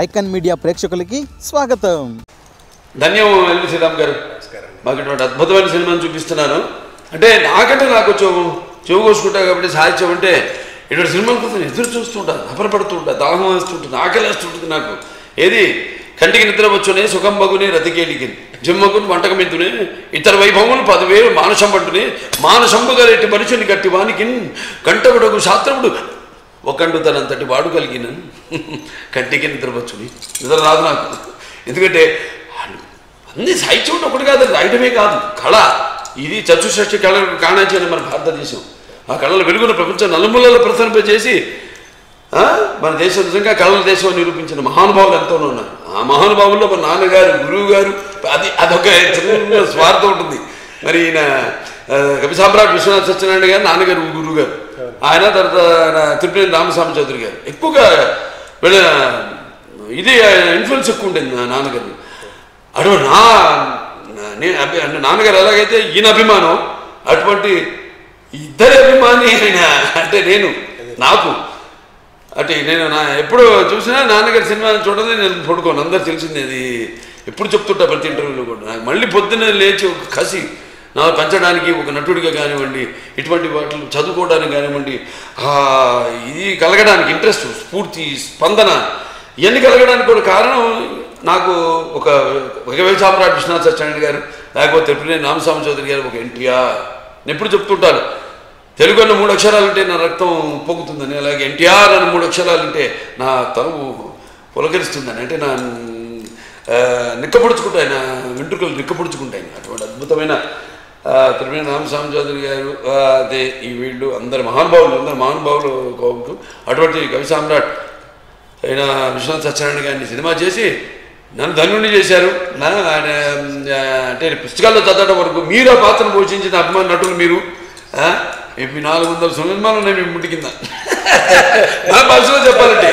Icon media ప్రేక్షకులకి స్వాగతం ధన్యం ఎల్వి శ్రీరామ్ గారు మాకు ఇటువంటి అద్భుతమైన సినిమాను చూపిస్తున్నాను అంటే నాకంటే నాకు చెవు చెవు కోసుకుంటా కాబట్టి సాహిత్యం అంటే ఇటువంటి సినిమాల కోసం ఎదురు చూస్తుంటా నపరపడుతూ ఉంటా దాహం వేస్తుంటుంది ఆకలి వేస్తుంటుంది నాకు ఏది కంటికి నిద్ర వచ్చునే సుఖం బగునే రతికేలికి జిమ్మకుని వంటకం ఎత్తునే ఇతర వైభవములు పదివేలు మానసంపట్టునే మానసంబుగా రెట్టి మనుషుని గట్టి వానికి కంటకుడకు శాస్త్రముడు ఒకండు తనంతటి వాడు కలిగిన కంటికి నిద్రవచ్చుని నిద్ర రాదు నాకు ఎందుకంటే వాళ్ళు అన్ని సాహిత్యం అంటే ఒకటి కాదు అది రాయడమే కాదు కళ ఇది చతుషష్టి కళ కాణాచి అని మన భారతదేశం ఆ కళల వెలుగును ప్రపంచం నలుమూలలో ప్రసరింపజేసి ఆ, మన దేశం నిజంగా కళల దేశం అని నిరూపించిన మహానుభావులు ఎంతో ఉన్నారు ఆ మహానుభావుల్లో మన నాన్నగారు గురువు గారు అది అదొక చిన్న స్వార్థం ఉంటుంది మరి ఈయన ఆ, కవి సామ్రాట్ విశ్వనాథ్ సత్యనారాయణ గారు నాన్నగారు గురువు గారు ఆయన తర్వాత ఆయన తిరుపతి రామస్వామి చౌదరి గారు ఎక్కువగా వీళ్ళ ఇది ఇన్ఫ్లుయెన్స్ ఎక్కువ ఉంటుంది నా నాన్నగారు అటు నా నేను అభి అంటే నాన్నగారు ఎలాగైతే ఈయన అభిమానం అటువంటి ఇద్దరి అభిమాని ఆయన అంటే నేను నాకు అంటే నేను నా ఎప్పుడు చూసినా నాన్నగారి సినిమా చూడదే నేను పడుకోను అందరు తెలిసింది అది ఎప్పుడు చెప్తుంటా ప్రతి ఇంటర్వ్యూలో కూడా నాకు మళ్ళీ పొద్దున్నే లేచి ఒక కసి నా పెంచడానికి ఒక నటుడిగా కానివ్వండి ఇటువంటి వాటిని చదువుకోవడానికి కానివ్వండి ఆ, ఇది కలగడానికి ఇంట్రెస్ట్ స్ఫూర్తి స్పందన ఇవన్నీ కలగడానికి కూడా కారణం నాకు ఒక ఒక సామ్రాట్ విశ్వనాథ్ సత్యనారాయణ గారు లేకపోతే తిరుపతి రామస్వామి చౌదరి గారు ఒక ఎన్టీఆర్ నేను ఎప్పుడు చెప్తుంటాను తెలుగు అన్న మూడు అక్షరాలు ఉంటే నా రక్తం పొంగుతుందని అలాగే ఎన్టీఆర్ అన్న మూడు అక్షరాలు ఉంటే నా తనువు పులకరిస్తుందని అంటే నా ఆ, నిక్కపొడుచుకుంటాయి నా వెంట్రుకలు నిక్కపొడుచుకుంటాయి అటువంటి అద్భుతమైన ఆ, తిరుమల రామస్వామి చౌదరి గారు ఆ, అదే ఈ వీళ్ళు అందరు మహానుభావులు అందరు మహానుభావులు కోవుకు అటువంటి కవి సామ్రాట్ అయిన విశ్వనాథ్ సత్యనారాయణ గారిని సినిమా చేసి నన్ను ధన్యుని చేశారు నా ఆయన, ఆ, అంటే పుస్తకాల్లో చదవడం వరకు మీరు ఆ పాత్రను పోషించిన అభిమాన నటులు మీరు ఆ, మీ నాలుగు వందల సినిమాలు ఉన్నాయి మీ ముట్టి కింద నా భాషలో చెప్పాలంటే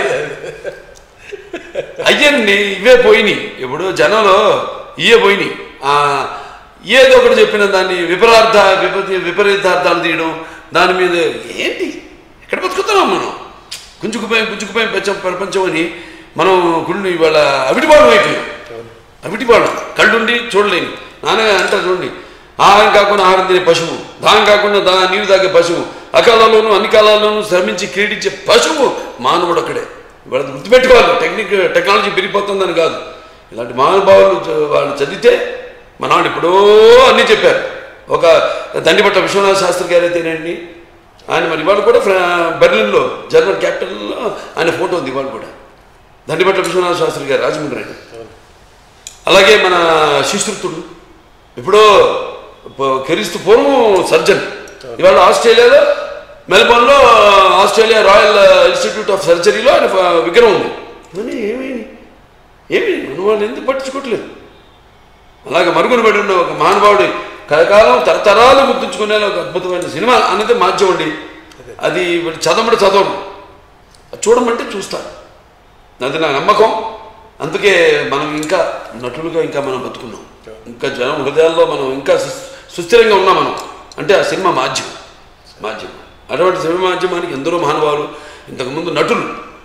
అయ్యండి ఇవే పోయినాయి ఇప్పుడు జనంలో ఇవే పోయినాయి ఆ, ఏదో ఒకటి చెప్పిన దాన్ని విపరార్థ విపరీత విపరీతార్థాలు తీయడం దాని మీద ఏంటి ఎక్కడ బతుకుతున్నాం మనం గుంజుకుపోయాం గుంజుకుపోయాం ప్రపంచం ప్రపంచం అని మనం గుళ్ళు ఇవాళ అవిటిపాడు అయిపోయాం అవిటిపాడు కళ్ళుండి చూడలేని నాన్నగా అంటారు చూడండి ఆహారం కాకుండా ఆహారం తినే పశువు దాహం కాకుండా దా నీరు తాగే పశువు అకాలాల్లోనూ అన్ని కాలాల్లోనూ శ్రమించి క్రీడించే పశువు మానవుడు అక్కడే వాళ్ళు గుర్తుపెట్టుకోవాలి టెక్నిక్ టెక్నాలజీ పెరిగిపోతుందని కాదు ఇలాంటి మహానుభావులు చ- వాళ్ళు చదివితే మన వాళ్ళు ఎప్పుడో అన్నీ చెప్పారు ఒక దండిపట్ట విశ్వనాథ శాస్త్రి గారు అయితేనండి ఆయన మరి ఇవాళ కూడా ఫ్రా- బెర్లిన్లో జర్మన్ క్యాపిటల్లో ఆయన ఫోటో ఉంది ఇవాళ కూడా దండిపట్ల విశ్వనాథ శాస్త్రి గారు రాజమండ్రి ఆయన అలాగే మన శిశుతుడు ఇప్పుడు ప- క్రీస్తు పూర్వం సర్జన్ ఇవాళ ఆస్ట్రేలియాలో మెల్బోర్న్లో ఆస్ట్రేలియా రాయల్ ఇన్స్టిట్యూట్ ఆఫ్ సర్జరీలో ఆయన ఫ- విగ్రహం ఉంది కానీ ఏమి ఏమి మన వాళ్ళు ఎందుకు పట్టించుకోవట్లేదు అలాగే మరుగున పడి ఉన్న ఒక మహానుభావుడి కలకాలం తరతరాలు గుర్తుంచుకునేలా ఒక అద్భుతమైన సినిమా అన్నది మాధ్యం అండి అది వీళ్ళు చదవడం చదవడం అది చూడమంటే చూస్తారు అది నా నమ్మకం అందుకే మనం ఇంకా నటులుగా ఇంకా మనం బతుకున్నాం ఇంకా జనం హృదయాల్లో మనం ఇంకా సు- సుస్థిరంగా ఉన్నాం మనం అంటే ఆ సినిమా మాధ్యమం మాధ్యమం అటువంటి సినిమా మాధ్యమానికి ఎందరో మహానుభావులు ఇంతకుముందు నటులు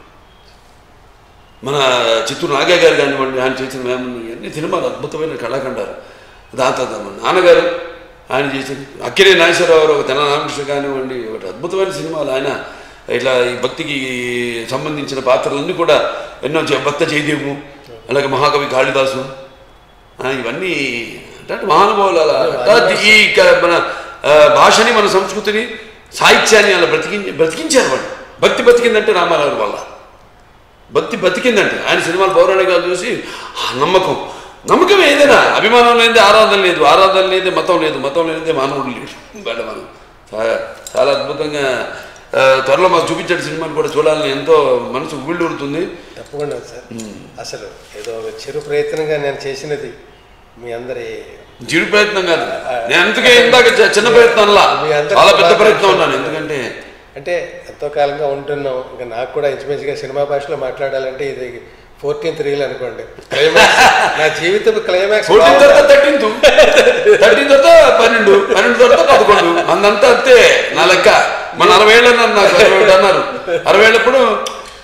మన చిత్తూరు నాగయ్య గారు కానివ్వండి ఆయన చేసిన మేము అన్ని సినిమాలు అద్భుతమైన కళాఖండాలు దాని తర్వాత మన నాన్నగారు ఆయన చేసిన అక్కిరే నాగేశ్వరరావు ఒక తెల్ల రామకృష్ణ కానివ్వండి ఒకటి అద్భుతమైన సినిమాలు ఆయన ఇట్లా ఈ భక్తికి సంబంధించిన పాత్రలన్నీ కూడా ఎన్నో చే- భక్త జయదేవు అలాగే మహాకవి కాళిదాసు ఆ, ఇవన్నీ అంటే మహానుభావులు అలా అట్లా ఈ క- మన ఆ, భాషని మన సంస్కృతిని సాహిత్యాన్ని అలా బ్రతికించి బ్రతికించారు వాళ్ళు భక్తి బతికిందంటే రామారావు వల్ల భక్తి బతికిందంటే ఆయన సినిమాలు పౌరాణికాలు చూసి ఆ నమ్మకం నమ్మకం ఏదైనా అభిమానం లేనిదే ఆరాధన లేదు ఆరాధన లేదే మతం లేదు మతం లేనిదే మానవుడు లేడు బయట మనం చాలా చాలా అద్భుతంగా ఆ, త్వరలో మాకు చూపించే సినిమాని కూడా చూడాలని ఎంతో మనసు ఉగుళ్ళూరుతుంది తప్పకుండా సార్ అసలు ఏదో ఒక చిరు ప్రయత్నంగా నేను చేసినది మీ అందరి చిరు ప్రయత్నం కాదు నేను అందుకే ఇందాక చి- చిన్న ప్రయత్నంలా మీ అందరి చాలా పెద్ద ప్రయత్నం శుభాకాంక్షలు. ఉన్నాను ఎందుకంటే అంటే ఎంతో కాలంగా ఉంటున్నాం ఇంకా నాకు కూడా ఇంచుమించుగా సినిమా భాషలో మాట్లాడాలంటే ఇది ఫోర్టీన్త్ రీల్ అనుకోండి క్లైమాక్స్ నా జీవితం క్లైమాక్స్ ఫోర్టీన్ తర్వాత థర్టీన్త్ థర్టీన్ తర్వాత పన్నెండు పన్నెండు తర్వాత పదకొండు అందంతా అంతే నా లెక్క మన అరవై ఏళ్ళు అన్నారు నాకు అరవై ఏళ్ళు అన్నారు అరవై ఏళ్ళప్పుడు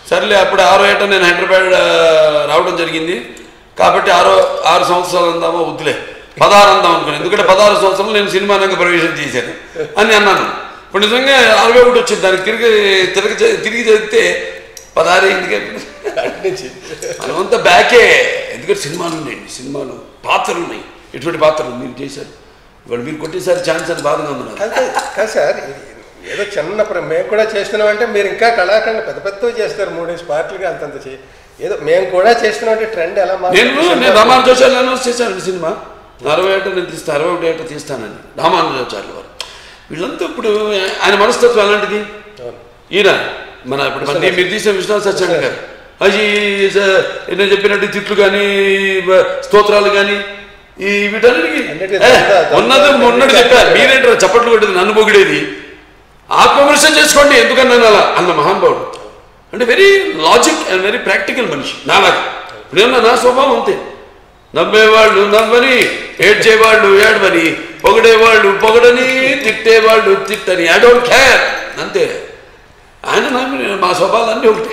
సర్లే అప్పుడు ఆరో ఏట నేను హైదరాబాద్ ఆ, రావడం జరిగింది కాబట్టి ఆరో ఆరు సంవత్సరాలు అందామా వద్దులే పదహారు అందాం అనుకున్నాను ఎందుకంటే పదహారు సంవత్సరాలు నేను సినిమా రంగ ప్రవేశం చేశాను అని అన్నాను ఇప్పుడు నిజంగా అరవై ఒకటి వచ్చింది దానికి తిరిగి తిరిగి చే- తిరిగి చదివితే పదహారు అయింది అటు నుంచి మనమంతా బ్యాకే ఎందుకంటే సినిమాలు ఉన్నాయండి సినిమాలు పాత్రలు ఉన్నాయి ఎటువంటి పాత్రలు మీరు చేశారు ఇవాళ మీరు కొట్టేసారి ఛాన్స్ అని బాధగా ఉంది నాకు. కాదు కాదు సార్ ఇది ఏదో చిన్న ప్ర- మేము కూడా చేస్తున్నాం అంటే మీరు ఇంకా కళాఖండ పెద్ద పెద్దవి చేస్తారు మూడేసి పార్టీలుగా అంతంత చేయి ఏదో మేము కూడా చేస్తున్నాం అంటే ట్రెండ్ ఎలా నేను మారుతుంది? నేను రామానుజాచార్యులు అనౌన్స్ చేశాను సినిమా అరవై ఏట నేను తీస్తాను అరవై ఒకటి ఏట తీస్తానని రామానుజాచార్యులు వారు వీళ్ళంతా ఇప్పుడు ఆయన మనస్తత్వం ఎలాంటిది అవును. ఈయన మన ఇప్పుడు మన మీరు తీసిన విశ్వనాథ్ సత్యనారాయణ గారు అది స- నేను చెప్పినట్టు తిట్లు కానీ స్తోత్రాలు కానీ ఈ వీటన్నిటికీ అన్నిటికీ ఏ, దండ- ఉన్నది దండ- మొన్నటి చెప్పారు మీరేంటారు చప్పట్లు కొట్టేది నన్ను పొగిడేది ఆత్మవిమర్శ చేసుకోండి ఎందుకన్నాను అలా అన్న మహానుభావుడు అంటే very logic and very practical మనిషి నాలాగా ఇప్పుడు ఏమన్నా నా స్వభావం అంతే నవ్వేవాళ్ళు నవ్వని ఏడ్చేవాళ్ళు ఏడవని పొగడేవాళ్ళు పొగడని తిట్టేవాళ్ళు తిట్టని ఐ డోంట్ కేర్ అంతే ఆయన నమ్మి మా స్వభావాలు అన్నీ ఒకటి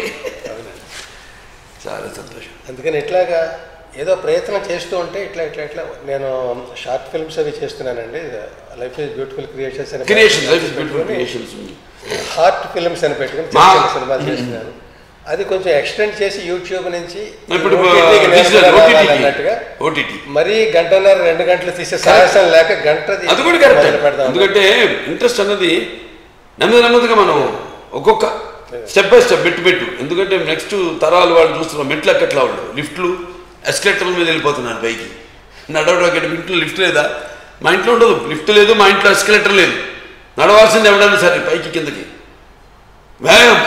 చాలా సంతోషం అందుకని ఇట్లాగా ఏదో ప్రయత్నం చేస్తూ ఉంటే ఇట్లా ఇట్లా ఇట్లా నేను షార్ట్ ఫిల్మ్స్ అవి చేస్తున్నానండి లైఫ్ ఇస్ బ్యూటిఫుల్ క్రియేషన్స్ అని creation life is beautiful creations heart films అని పెట్టుకుని చిన్న మా- చిన్న సినిమాలు చేస్తున్నాను అది కొంచెం ఎక్స్టెండ్ చేసి యూట్యూబ్ నుంచి ఇప్పుడు OTT కి నేరుగా రావాలి అన్నట్టుగా ఓటీటీ మరీ గంటన్నర రెండు గంటలు తీసే సాహసం లేక గంట తీసి అది కూడా కరెక్ట్ మొదలు పెడదాం ఎందుకంటే ఇంట్రెస్ట్ అన్నది నెమ్మది నెమ్మదిగా మనం ఒక్కొక్క స్టెప్ బై స్టెప్ మెట్టు మెట్టు ఎందుకంటే నెక్స్ట్ తరాలు వాళ్ళు చూస్తున్నాం మెట్లు ఎక్కట్లా వాళ్ళు లిఫ్ట్లు ఎస్కలేటర్ల మీద వెళ్ళిపోతున్నారు పైకి నడవడం ఇంట్లో లిఫ్ట్ లేదా మా ఇంట్లో ఉండదు లిఫ్ట్ లేదు మా ఇంట్లో ఎస్కలేటర్ లేదు నడవాల్సింది ఎవడన్నా సరే పైకి కిందకి వేగం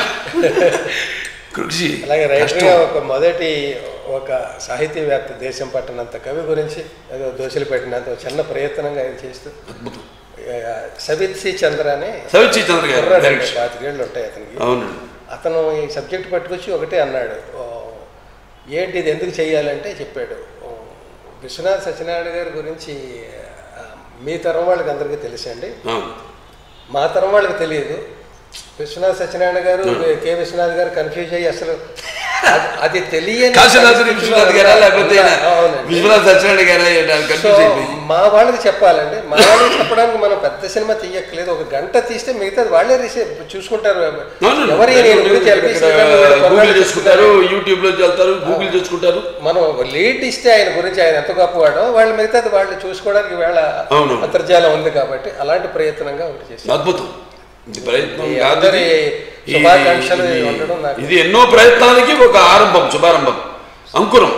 కృషి అలాగే రైటర్గా కష్టం. ఒక మొదటి ఒక సాహితీవేత్త దేశం పట్టినంత కవి గురించి ఏదో దోశలు పెట్టినంత ఒక చిన్న ప్రయత్నంగా ఆయన చేస్తూ అద్భుతం ఆ, సవిత్ సి చంద్ర అని సవిచి చంద్ర గారు కుర్రాడండి, డైరెక్షన్ పాతికేళ్ళు ఉంటాయి అతనికి అవునండి అతను ఈ సబ్జెక్ట్ పట్టుకొచ్చి ఒకటే అన్నాడు ఓ, ఏంటి ఇది ఎందుకు చేయాలంటే చెప్పాడు ఓ, విశ్వనాథ్ సత్యనారాయణ గారి గురించి ఆ, మీ తరం వాళ్ళకి అందరికీ తెలుసండి అవును మా తరం వాళ్ళకి తెలియదు విశ్వనాథ్ సత్యనారాయణ గారు కే విశ్వనాథ్ గారు కన్ఫ్యూజ్ అయ్యి అసలు అది- అది తెలియని కాశీనాథుని విశ్వనాథ్ గారా లేకపోతే ఈయన అవునండి. విశ్వనాథ్ సత్యనారాయణ గారా సో కన్ఫ్యూజ్ అయిపోయింది మా వాళ్ళకి చెప్పాలండి మా వాళ్ళకి చెప్పడానికి మనం పెద్ద సినిమా తీయక్కలేదు ఒక గంట తీస్తే మిగతాది వాళ్ళే రిసీవ్ చూసుకుంటారు అవును. ఎవరి నేను గురించి ఎల్బీ ఇక్కడ శ్రీరామ్ వీళ్ళు గూగుల్ కొన్నాళ్ళు చేసుకుంటారు యూట్యూబ్ లో వెళ్తారు గూగుల్ చేసుకుంటారు మనం ఒక లీడ్ ఇస్తే ఆయన గురించి ఆయన ఎంత గొప్పవాడో వాళ్ళు మిగతాది వాళ్ళు చూసుకోవడానికి వేళ అవును. అంతర్జాలం ఉంది కాబట్టి అలాంటి ప్రయత్నంగా ఒకటి చేసి అద్భుతం ఇది ప్రయత్నం ఈ కాదు అందరి ఇది. శుభాకాంక్షలు ఇది- ఉండడం నాకు ఇది ఎన్నో ప్రయత్నాలకి ఒక ఆరంభం శుభారంభం అంకురం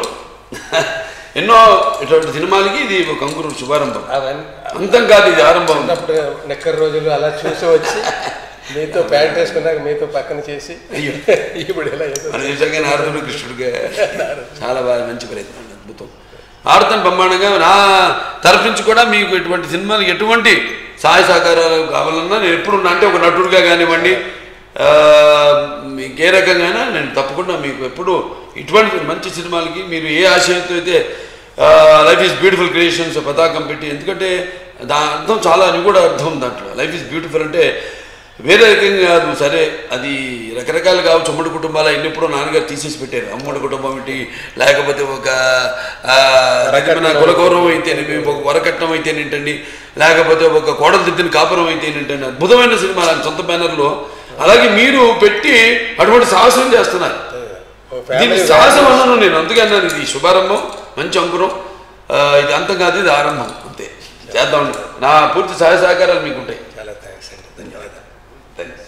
ఎన్నో ఇటువంటి సినిమాలకి ఇది ఒక అంకురం శుభారంభం అవన్నీ అంతం కాదు ఇది ఆరంభం చిన్నప్పుడు నెక్కర్ రోజులు అలా చూసి వచ్చి మీతో ప్యాంట్ వేసుకున్నాక మీతో పక్కన చేసి అయ్యో. ఇప్పుడు ఇలా ఏదో మన నిజంగా నారదుడు కృష్ణుడిగా చాలా బాగా మంచి ప్రయత్నం అద్భుతం ఆడుతాను బ్రహ్మాండంగా నా తరఫు నుంచి కూడా మీకు ఎటువంటి సినిమాలు ఎటువంటి సహాయ సహకారాలు కావాలన్నా నేను ఎప్పుడు ఉన్నా అంటే ఒక నటుడిగా కానివ్వండి ఆ, మీకు ఏ రకంగా నేను తప్పకుండా మీకు ఎప్పుడు ఇటువంటి మంచి సినిమాలకి మీరు ఏ ఆశయంతో అయితే లైఫ్ ఈజ్ బ్యూటిఫుల్ క్రియేషన్స్ పతాకం పెట్టి ఎందుకంటే దాని అర్థం చాలా అని కూడా అర్థం ఉంది దాంట్లో లైఫ్ ఈజ్ బ్యూటిఫుల్ అంటే వేరే రకంగా కాదు సరే అది రకరకాలు కావచ్చు ఉమ్మడి కుటుంబాలు ఎన్నెప్పుడో నాన్నగారు తీసేసి పెట్టారు అమ్మడి కుటుంబం ఏంటి లేకపోతే ఒక ఆ, రకమైన కులగౌరవం అయితేనేమి ఒక వరకట్నం అయితేనేంటండి లేకపోతే ఒక కోడలు దిద్దిన కాపురం అయితేనేంటండి అద్భుతమైన సినిమా ఆయన సొంత బ్యానర్లో అలాగే మీరు పెట్టి అటువంటి సాహసం చేస్తున్నారు ఓ దీన్ని ఫ్యామిలీ సాహసం అన్నాను నేను అందుకే అన్నాను ఇది శుభారంభం మంచి అంకురం ఆ, ఇది అంతం కాదు ఇది ఆరంభం అంతే చేద్దాం నా పూర్తి సహాయ సహకారాలు మీకు ఉంటాయి చాలా థ్యాంక్స్ అండి ధన్యవాదాలు థ్యాంక్స్